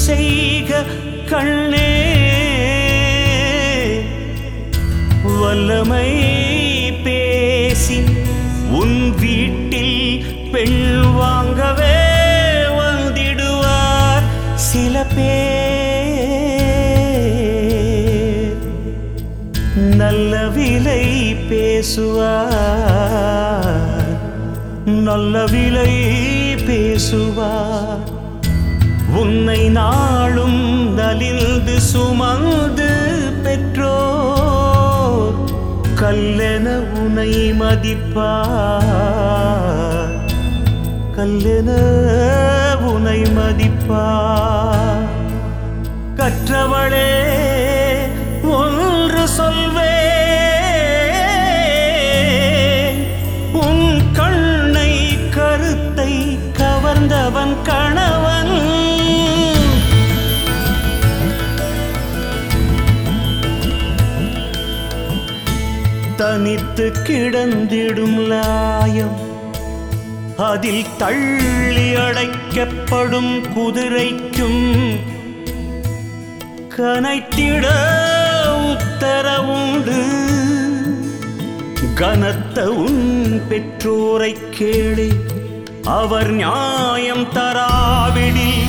செய்க கண்ணே வல்லமை பேசி உன் வீட்டில் பெண் வாங்கவே வந்திடுவார் சில பேர் நல்ல விலை பேசுவார் நல்ல விலை பேசுவார் உன்னை நாளும் நலிந்து சுமந்து பெற்றோர் கல்லென உனை மதிப்பார் கல்லென உனை மதிப்பார் கற்றவளே ஒன்று சொல்வேன் உன் கண்ணை கருத்தை கவர்ந்தவன் கணவன் தனித்து கிடந்திடும் லாயம் அதில் தள்ளி அடைக்கப்படும் குதிரைக்கும் கனைத்திட உத்தரவுண்டு கனத்த உன் பெற்றோரை கேளு அவர் நியாயம் தராவிடில்